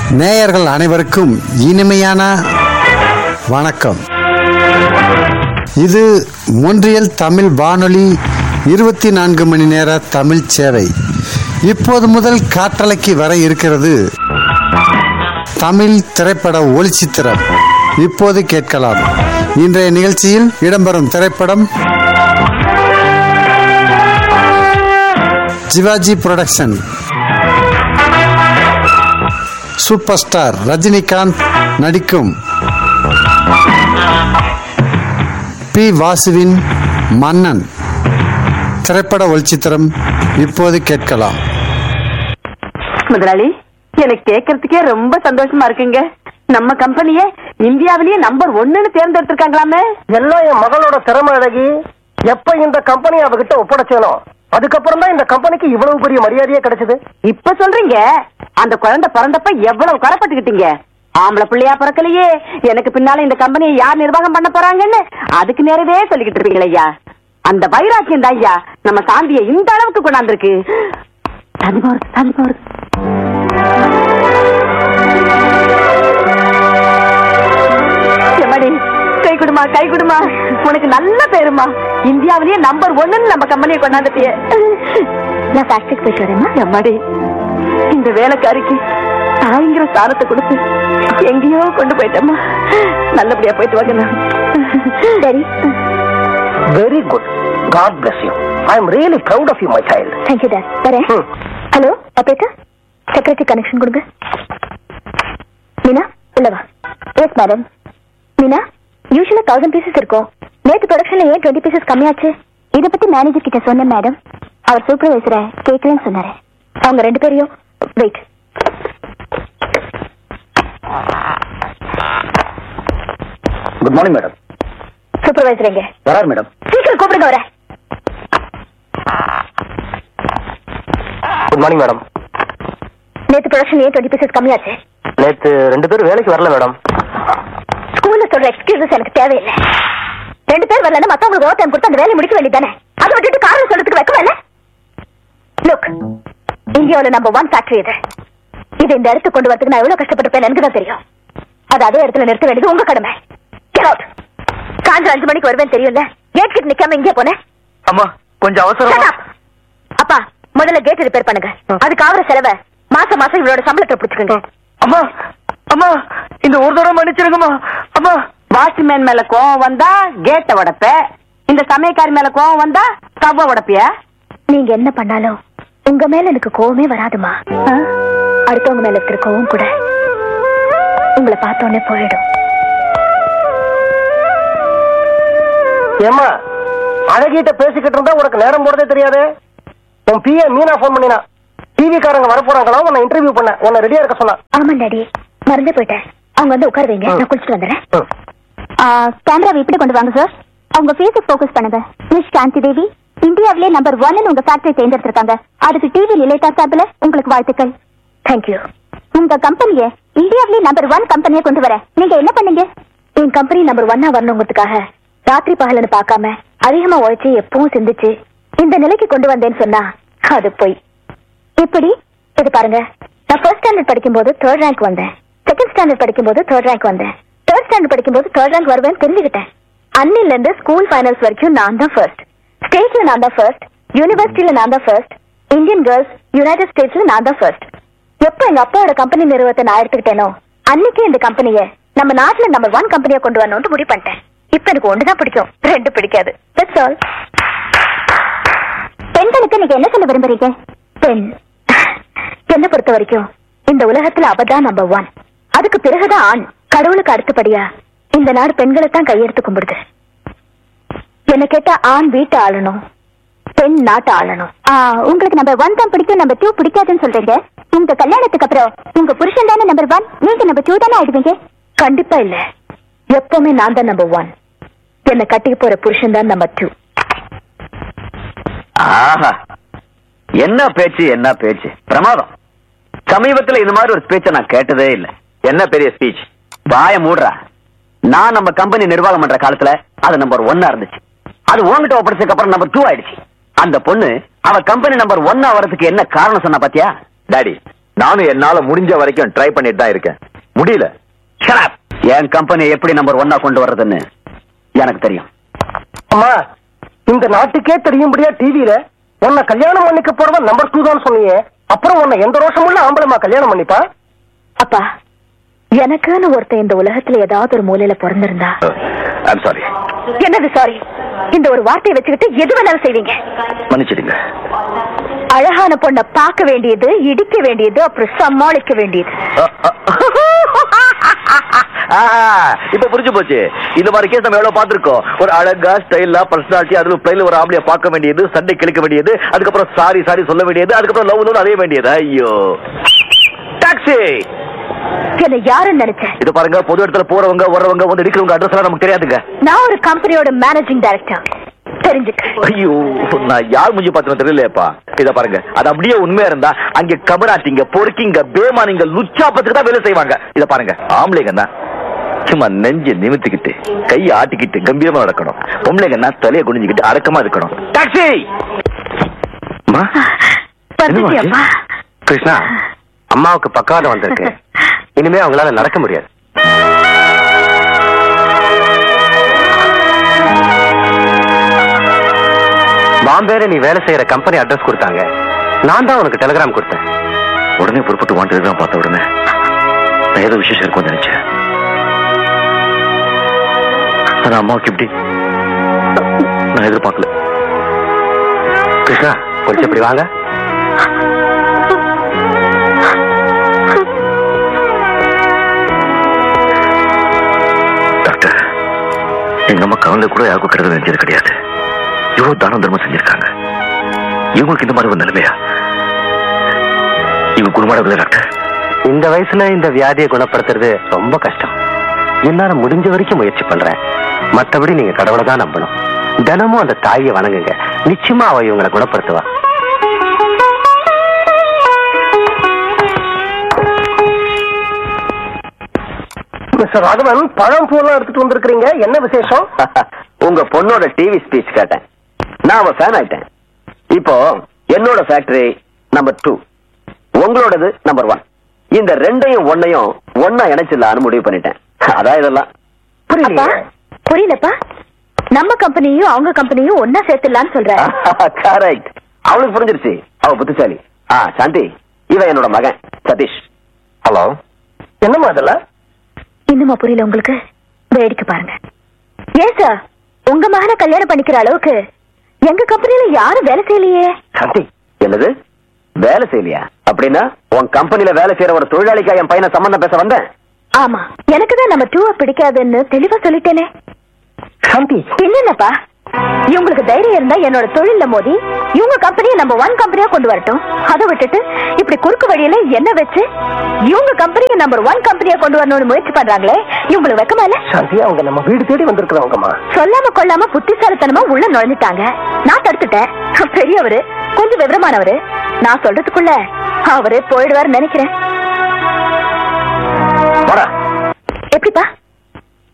நேயர்கள் அனைவருக்கும் இனிமையான வணக்கம் இது மொன்றியல் தமிழ் வானொலி இருபத்தி நான்கு மணி நேர தமிழ் சேவை இப்போது முதல் காற்றலைக்கு வர இருக்கிறது தமிழ் திரைப்பட ஒளிச்சித்திரம் இப்போது கேட்கலாம் இன்றைய நிகழ்ச்சியில் இடம்பெறும் திரைப்படம் Sivaji production super star Rajinikanth நடிக்கும் பி வாசுவின் மன்னன் திரைப்பட ஒளிச்சித்திரம் இப்போது கேட்கலாம் முதலாளி எனக்கு கேட்கறதுக்கே ரொம்ப சந்தோஷமா இருக்குங்க நம்ம கம்பெனிய இந்தியாவிலேயே நம்பர் ஒன்னுன்னு தேர்ந்தெடுத்திருக்காங்களாமே எல்லாம் என் மகளோட திறமை அழகி எப்ப இந்த கம்பெனி அவகிட்ட ஒப்படைச்சேனோ அதுக்கப்புறம் தான் இந்த கம்பெனிக்கு இவ்வளவு பெரிய மரியாதையே கிடைச்சது இப்ப சொல்றீங்க அந்த குழந்தை பிறந்தப்ப எவ்வளவு கரப்பட்டுக்கிட்டீங்க ஆம்பளை பிள்ளையா பிறக்கலையே எனக்கு பின்னால இந்த கம்பெனியை யார் நிர்வாகம் பண்ண போறாங்கன்னு அதுக்கு நேரவே சொல்லிக்கிட்டு இருப்பீங்களே ஐயா அந்த வைராக்கியம் தான் ஐயா நம்ம சாந்தியை இந்த அளவுக்கு கொண்டாந்துருக்கு தண்ணி போறது தண்ணி போறது எம்மாடி, கை கொடுமா கை கொடுமா உனக்கு நல்ல பேருமா இந்தியாவிலேயே நம்பர் ஒன்னு நம்ம கம்பெனியை கொண்டாந்துட்டியே நான் ஃபேக்டரிக்கு போயிட்டு வரேம்மா எம்மாடி இந்த வேலைக்காரிக்கு தாய்ங்கிற ஸ்தானத்தை கொடுத்து எங்கேயோ கொண்டு போயிட்டம்மா நல்லபடியா போயிட்டு வாங்க சரி very good God bless you I am really proud of you my child thank you dad வரேன் ம். ஹலோ ஆபரேட்டர் செக்ரட்டரி கனெக்ஷன் கொடுங்க மீனா உள்ள வா எஸ் மேடம் மீனா யூஸ்வலா தௌசண்ட் பீசஸ் இருக்கும் நேற்று ப்ரொடக்ஷன்ல ஏன் டுவெண்ட்டி பீசஸ் கம்மியாச்சு இதை பத்தி மேனேஜர் கிட்ட சொன்னேன் மேடம் அவர் சூப்பர்வைசரை கேட்கலன்னு சொன்னாரு அவங்க ரெண்டு பேரையும் wait good morning madam supervisor எங்க வரார் மேடம் சீக்கிரம் கூப்பிடுங்க வர குட் மார்னிங் மேடம் நேற்று ப்ரொடக்ஷன் ஏன் டுவெண்ட்டி பீசஸ் கம்மியாச்சு நேத்து ரெண்டு பேரும் வேலைக்கு வரல மேடம் ஸ்கூல்ல சொல்ற எக்ஸ்கியூசஸ் எனக்கு தேவையில்லை ரெண்டு பேர் வரலன்னா மத்தவங்களுக்கு ஓவர் டைம் கொடுத்து அந்த வேலையை முடிக்க வேண்டியதானே அதை விட்டுட்டு காரணம் சொல்றதுக்கு வைக்க வேணா லுக் இந்தியாவுல நம்பர் ஒன் ஃபேக்டரி இது இது இந்த இடத்துக்கு கொண்டு வரதுக்கு நான் எவ்வளவு கஷ்டப்பட்டிருப்பேன் எனக்கு தான் தெரியும் அது அதே இடத்துல நிறுத்த வேண்டியது உங்க கடமை Get out. சாயந்தரம் அஞ்சு மணிக்கு வருவேன் தெரியும்ல கேட் கிட்ட நிக்காம இங்கே போனேன் அம்மா கொஞ்சம் Shut up. அப்பா முதல்ல கேட் ரிப்பேர் பண்ணுங்க அதுக்கு ஆகிற செலவை மாசம் மாசம் இவளோட சம்பளத்தை பிடிச்சுக்கோங்க அம்மா அம்மா இந்த ஒரு தடவை மன்னிச்சிருங்கம்மா அம்மா வாட்ச்மேன் மேல கோவம் வந்தா கேட்ட உடைப்ப இந்த சமயக்காரி மேல கோவம் வந்தா ஸ்டவ்வ உடைப்பிய நீங்க என்ன பண்ணாலும் உங்க மேல எனக்கு கோவமே வராதுமா அடுத்தவங்க மேல இருக்கிற கோவம் கூட உங்களை பார்த்தோன்னே போயிடும் ஏம்மா அழகிட்ட பேசிக்கிட்டு இருந்தா உனக்கு நேரம் போறதே தெரியாதே உன் பிஏ மீனா ஃபோன் பண்ணினா டிவி காரங்க வர போறாங்களா உன்னை இன்டர்வியூ பண்ண உன்னை ரெடியா இருக்க சொன்னா ஆமா டாடி மறந்தே போயிட்டேன் அவங்க வந்து உட்கார வைங்க நான் குளிச்சுட்டு வந்துடுறேன் ம். கேமரா இப்படி கொண்டு வாங்க சார் அவங்க ஃபேஸை ஃபோக்கஸ் பண்ணுங்க மிஸ் சாந்தி தேவி இந்தியாவிலே நம்பர் ஒன்னு உங்க ஃபேக்டரி தேர்ந்தெடுத்திருக்காங்க அதுக்கு டிவி நிலையத்தா சார்பில் உங்களுக்கு வாழ்த்துக்கள் தேங்க்யூ உங்க கம்பெனியை இந்தியாவிலே நம்பர் ஒன் கம்பெனியை கொண்டு வர நீங்க என்ன பண்ணீங்க என் கம்பெனி நம்பர் ஒன்னா வரணுங்கிறதுக்காக ராத்திரி பகலன்னு பார்க்காம அதிகமா உழைச்சு எப்பவும் சிந்திச்சு இந்த நிலைக்கு கொண்டு வந்தேன்னு சொன்னா அது போய் இப்படி இது பாருங்க நான் ஃபர்ஸ்ட் ஸ்டாண்டர்ட் படிக்கும்போது தேர்ட் ரேங்க் வந்தேன் செகண்ட் ஸ்டாண்டர்ட் படிக்கும்போது தேர்ட் ரேங்க் வந்தேன் தேர்ட் ஸ்டாண்டர்ட் படிக்கும்போது தேர்ட் ரேங்க் வருவேன் தெரிஞ்சுக்கிட்டேன் அன்னில இருந்து ஸ்கூல் ஃபைனல்ஸ் வரைக்கும் நான் தான் ஃபர்ஸ்ட் ஸ்டேட்ல நான் தான் ஃபர்ஸ்ட் யூனிவர்சிட்டியில நான் தான் ஃபர்ஸ்ட் இந்தியன் கேர்ள்ஸ் யுனைடெட் ஸ்டேட்ஸ்ல நான் தான் ஃபர்ஸ்ட் எப்போ எங்க அப்பாவோட கம்பெனி நிறுவனத்தை நான் எடுத்துக்கிட்டேனோ அன்னைக்கு இந்த கம்பெனியை நம்ம நாட்டுல நம்பர் ஒன் கம்பெனியா கொண்டு வரணும்னு முடிவு பண்ணிட்டேன் இப்ப எனக்கு ஒண்ணுதான் பிடிக்கும் ரெண்டு பிடிக்காது தட்ஸ் ஆல் பெண்களுக்கு நீங்க என்ன சொல்ல விரும்புறீங்க பெண் என்ன பொறுத்த வரைக்கும் இந்த உலகத்துல அவதான் நம்பர் ஒன் அதுக்கு பிறகுதான் ஆண் கடவுளுக்கு அடுத்தபடியா இந்த நாடு பெண்களை தான் கையெடுத்து கும்பிடுது என்ன கேட்டா ஆண் வீட்டை ஆளணும் பெண் நாட்டை ஆளணும் ஆ, உங்களுக்கு நம்பர் ஒன் தான் பிடிக்கும் நம்பர் டூ பிடிக்காதுன்னு சொல்றீங்க உங்க கல்யாணத்துக்கு அப்புறம் உங்க புருஷன் தானே நம்பர் ஒன் நீங்க நம்பர் டூ தானே ஆயிடுவீங்க கண்டிப்பா இல்ல எப்பவுமே நான் தான் நம்பர் ஒன் என்ன கட்டிக்க போற புருஷன் தான் நம்பர் டூ ஆஹா என்ன பேச்சு என்ன பேச்சு பிரமாதம் சமீபத்துல இந்த மாதிரி ஒரு ஸ்பீச்ச நான் கேட்டதே இல்ல என்ன பெரிய ஸ்பீச் வாய மூடுறா நான் நம்ம கம்பெனி நிர்வாகம் பண்ற காலத்துல அது நம்பர் ஒன்னா இருந்துச்சு அது உன்கிட்ட ஒப்படைச்சதுக்கு அப்புறம் நம்பர் டூ ஆயிடுச்சு அந்த பொண்ணு அவ கம்பெனி நம்பர் ஒன்னா வரதுக்கு என்ன காரணம் சொன்னா பாத்தியா டாடி நானும் என்னால முடிஞ்ச வரைக்கும் ட்ரை பண்ணிட்டு தான் இருக்கேன் முடியல Shut up. என் கம்பெனி எப்படி நம்பர் ஒன்னா கொண்டு வர்றதுன்னு எனக்கு தெரியும் அம்மா இந்த நாட்டுக்கே தெரியும்படியா டிவியில உன்னை கல்யாணம் பண்ணிக்க போறவன் நம்பர் டூ தான் சொன்னியே அப்புறம் உன்னை எந்த ரோஷமுள்ள ஆம்பளமா கல்யாணம் பண்ணிப்பா அப்பா எனக்குன்னு ஒருத்தன் இந்த உலகத்துல ஏதாவது ஒரு மூலையில பிறந்திருந்தா ஐம் சாரி என்னது சாரி இந்த ஒரு வார்த்தையை வச்சுக்கிட்டு எது வேணாலும் செய்வீங்க மன்னிச்சிடுங்க அழகான பொண்ண பார்க்க வேண்டியது இடிக்க வேண்டியது அப்புறம் சமாளிக்க வேண்டியது இப்ப புரிஞ்சு போச்சு இந்த மாதிரி கேஸ் நம்ம எவ்வளவு பார்த்திருக்கோம் ஒரு அழகா ஸ்டைலா பர்சனாலிட்டி அதுல பிளைல ஒரு ஆம்பளைய பார்க்க வேண்டியது சண்டை கிழிக்க வேண்டியது அதுக்கப்புறம் சாரி சாரி சொல்ல வேண்டியது அதுக்கப்புறம் லவ் லவ் அடைய வேண்டியது ஐயோ டாக்ஸி என்ன யாருன்னு நினைச்சேன் இது பாருங்க பொது இடத்துல போறவங்க வர்றவங்க வந்து இருக்கிறவங்க அட்ரஸ் எல்லாம் நமக்கு தெரியாதுங்க நான் ஒரு கம்பெனியோட மேனேஜிங் டைரக்டர் தெரிஞ்சுக்க ஐயோ நான் யார் மூஞ்சி பார்த்தேன்னு தெரியலையேப்பா இத பாருங்க அது அப்படியே உண்மையா இருந்தா அங்க கபராட்டிங்க பொறுக்கிங்க பேமானிங்க லுச்சாப்பத்துக்கு தான் வேலை செய்வாங்க இத பாருங்க ஆம்பளைங்கன்னா சும்மா நெஞ்சு நிமித்திக்கிட்டு கையை ஆட்டிக்கிட்டு கம்பீரமா நடக்கணும் பொம்பளைங்கன்னா தலையை குனிஞ்சுக்கிட்டு அடக்கமா இருக்கணும் டாக்ஸி அம்மா, என்னம்மா ஆச்சு? வந்துட்டியப்பா கிருஷ்ணா அம்மாவுக்கு பக்கவாதம் வந்திருக்கு இனிமே அவங்களால நடக்க முடியாது பாம்பேல நீ வேலை செய்யற கம்பெனி அட்ரஸ் கொடுத்தாங்க நான் தான் உனக்கு டெலிகிராம் கொடுத்தேன் உடனே புறப்பட்டு வாண்டது தான் பார்த்த உடனே நான் ஏதோ விசேஷம் இருக்கும்னு நினைச்சேன் ஆனா அம்மாவுக்கு இப்படி நான் எதிர்பார்க்கல கிருஷ்ணா கொஞ்சம் இப்படி வாங்க டாக்டர் எங்க அம்மா கவலை கூட யாருக்கும் கருத நினைச்சது கிடையாது இவ்வளவு தானம் தர்மம் செஞ்சிருக்காங்க இவங்களுக்கு இந்த மாதிரி ஒரு நிலைமையா இவங்க குடும்பம் டாக்டர் இந்த வயசுல இந்த வியாதியை குணப்படுத்துறது ரொம்ப கஷ்டம் என்னால முடிஞ்ச வரைக்கும் முயற்சி பண்றேன் மத்தபடி நீங்க கடவுளை தான் நம்பணும் தினமும் அந்த தாயை வணங்குங்க நிச்சயமா அவ இவங்களை குணப்படுத்துவா மிஸ்டர் ராகவன் பழம் பூலாம் எடுத்துட்டு வந்திருக்கிறீங்க என்ன விசேஷம் உங்க பொண்ணோட டிவி ஸ்பீச் கேட்டேன் நான் அவ ஃபேன் ஆயிட்டேன் இப்போ என்னோட ஃபேக்டரி நம்பர் டூ உங்களோடது நம்பர் ஒன் இந்த ரெண்டையும் ஒன்னையும் ஒன்னா இணைச்சிடலான்னு முடிவு பண்ணிட்டேன் அதான் இதெல்லாம் அப்பா புரியல புரியலப்பா நம்ம கம்பெனியும் அவங்க கம்பெனியும் ஒன்னா சேர்த்துடலாம்னு சொல்ற கரெக்ட் அவளுக்கு புரிஞ்சிருச்சு அவ புத்திசாலி ஆ சாந்தி இவன் என்னோட மகன் சதீஷ் ஹலோ என்னம்மா அதெல்லாம் இன்னுமா புரியல உங்களுக்கு வேடிக்கை பாருங்க ஏன் சார் உங்க மகனை கல்யாணம் பண்ணிக்கிற அளவுக்கு எங்க கம்பெனில யாரும் வேலை செய்யலையே சாந்தி என்னது வேலை செய்யலையா அப்படின்னா உன் கம்பெனில வேலை செய்யற ஒரு தொழிலாளிக்கா என் பையனை சம்பந்தம் பேச வந்தேன் ஆமா எனக்கு தான் நம்ம டூவை பிடிக்காதுன்னு தெளிவா சொல்லிட்டேனே சாந்தி என்னப்பா இவங்களுக்கு தைரியம் இருந்தா என்னோட தொழில்ல மோதி இவங்க கம்பெனியை நம்ம ஒன் கம்பெனியா கொண்டு வரட்டும் அதை விட்டுட்டு இப்படி குறுக்கு வழியில என்ன வச்சு இவங்க கம்பெனியை நம்பர் ஒன் கம்பெனியா கொண்டு வரணும்னு முயற்சி பண்றாங்களே இவங்களுக்கு வெக்கமா இல்ல சாந்தி அவங்க நம்ம வீடு தேடி வந்திருக்கிறவங்கம்மா சொல்லாம கொள்ளாம புத்திசாலித்தனமா உள்ள நுழைஞ்சிட்டாங்க நான் தடுத்துட்டேன் பெரியவரு கொஞ்சம் விவரமானவரு நான் சொல்றதுக்குள்ள அவரு போயிடுவாரு நினைக்கிறேன் போடா எப்படிப்பா